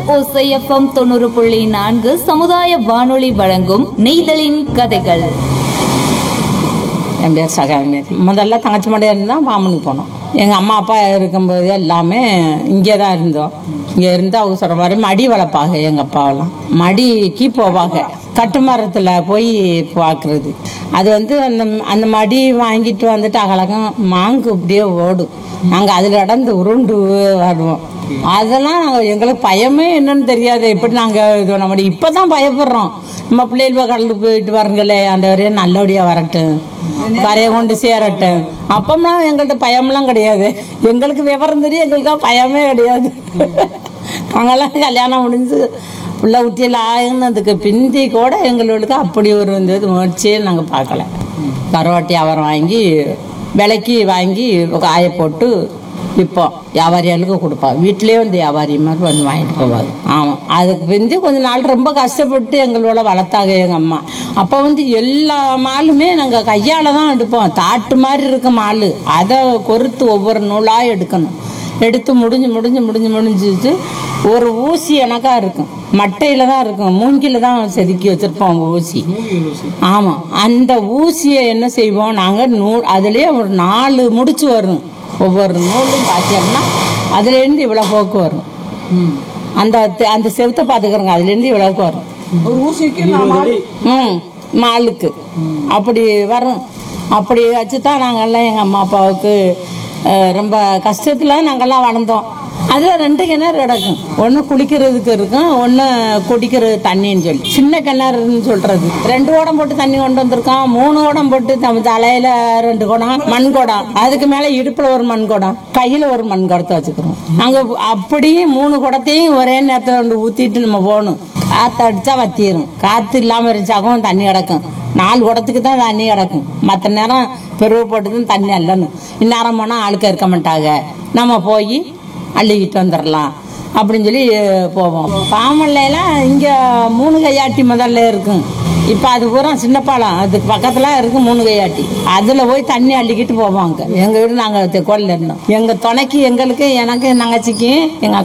ஓசைஎஃப்எம் தொண்ணூறு புள்ளி நான்கு சமுதாய வானொலி வழங்கும் நெய்தலின் கதைகள் என் பேர் சகாமேரி முதல்ல தங்கச்சி மடையாக இருந்தால் பாமனுக்கு போனோம் எங்கள் அம்மா அப்பா இருக்கும்போது எல்லாமே இங்கே தான் இருந்தோம் இங்கே இருந்து அவங்க சொல்கிற மாதிரி மடி வளர்ப்பாங்க எங்கள் அப்பாவெல்லாம் மடிக்கு போவாங்க கட்டுமரத்தில் போய் பார்க்குறது அது வந்து அந்த அந்த மடி வாங்கிட்டு வந்துட்டு அகலகம் மாங்கு அப்படியே ஓடும் நாங்கள் அதில் இடந்து உருண்டு வருவோம் அதெல்லாம் நாங்கள் எங்களுக்கு பயமே என்னன்னு தெரியாது எப்படி நாங்கள் இது பண்ண முடியும் இப்போ தான் பயப்படுறோம் நம்ம பிள்ளைகள் கடலுக்கு போயிட்டு வரங்களே அந்த வரையும் நல்லபடியாக வரட்டும் கரையை கொண்டு சேரட்டும் அப்பம்லாம் எங்கள்கிட்ட பயம்லாம் கிடையாது எங்களுக்கு விவரம் தெரியும் எங்களுக்கு பயமே கிடையாது நாங்கெல்லாம் கல்யாணம் முடிஞ்சு பிள்ளை ஊட்டியில் ஆகினதுக்கு பிந்தி கூட எங்களுக்கு அப்படி ஒரு வந்து முயற்சியே நாங்கள் பார்க்கல கருவாட்டி அவரம் வாங்கி விலைக்கு வாங்கி காய போட்டு விற்போம் வியாபாரிகளுக்கு கொடுப்போம் வீட்டிலேயே வந்து வியாபாரி மாதிரி வந்து வாங்கிட்டு போவாங்க ஆமாம் அதுக்கு பிந்தி கொஞ்ச நாள் ரொம்ப கஷ்டப்பட்டு எங்களோட வளர்த்தாங்க எங்கள் அம்மா அப்போ வந்து எல்லா மாலுமே நாங்கள் கையால் தான் எடுப்போம் தாட்டு மாதிரி இருக்க மால் அதை கொறுத்து ஒவ்வொரு நூலாக எடுக்கணும் எடுத்து முடிஞ்சு முடிஞ்சு முடிஞ்சு முடிஞ்சிச்சு ஒரு ஊசி எனக்கா இருக்கும் மட்டையில தான் இருக்கும் மூங்கில தான் செதுக்கி வச்சிருப்போம் ஊசி ஆமாம் அந்த ஊசியை என்ன செய்வோம் நாங்கள் நூ அதுலேயே ஒரு நாலு முடிச்சு வரும் ஒவ்வொரு நூலும் பார்த்தோம்னா அதுலேருந்து இவ்வளோ போக்கு வரும் அந்த தெ- அந்த செவத்தை பார்த்துக்கிறோங்க அதுலேருந்து இவ்வளோக்கு வரும் ஒரு ஊசிக்கு நான் மாடு ம் மாலுக்கு அப்படி வரும் அப்படி வச்சு தான் நாங்கள்லாம் எங்கள் அம்மா அப்பாவுக்கு அஹ், ரொம்ப கஷ்டத்தில் நாங்கள்லாம் வளர்ந்தோம் அதில் ரெண்டு கிணறு கிடக்கும் ஒன்று குளிக்கிறதுக்கு இருக்கும் ஒன்று குடிக்கிறது தண்ணின்னு சொல்லி சின்ன கிணறுன்னு சொல்கிறது ரெண்டு குடம் போட்டு தண்ணி கொண்டு வந்திருக்கோம் மூணு குடம் போட்டு நம்ம தலையில் ரெண்டு குடம் மண் குடம் அதுக்கு மேலே இடுப்பில் ஒரு மண் குடம் கையில் ஒரு மண் குடத்தை வச்சுக்கிறோம் நாங்கள் அப்படியே மூணு குடத்தையும் ஒரே நேரத்தில் கொண்டு ஊற்றிட்டு நம்ம போகணும் காற்று அடிச்சா வத்திரும் காற்று இல்லாமல் இருந்துச்சாக்கும் தண்ணி கிடக்கும் நாலு குடத்துக்கு தான் தண்ணி கிடக்கும் மற்ற நேரம் பெருவு போட்டு தான் தண்ணி அல்லணும் இந்நேரம் போனால் ஆளுக்க இருக்க மாட்டாங்க நம்ம போய் அள்ளிக்கிட்டு வந்துடலாம் அப்படின்னு சொல்லி போவோம் பாமல்லையெல்லாம் இங்கே மூணு கையாட்டி முதல்ல இருக்கும் இப்போ அது பூரா சின்ன பாலம் அதுக்கு பக்கத்தில் இருக்கு மூணு கையாட்டி அதில் போய் தண்ணி அள்ளிக்கிட்டு போவாங்க எங்கள் வீடு நாங்கள் கோலில் இருந்தோம் எங்கள் துணைக்கு எங்களுக்கு எனக்கு என் தங்கச்சிக்கு எங்கள்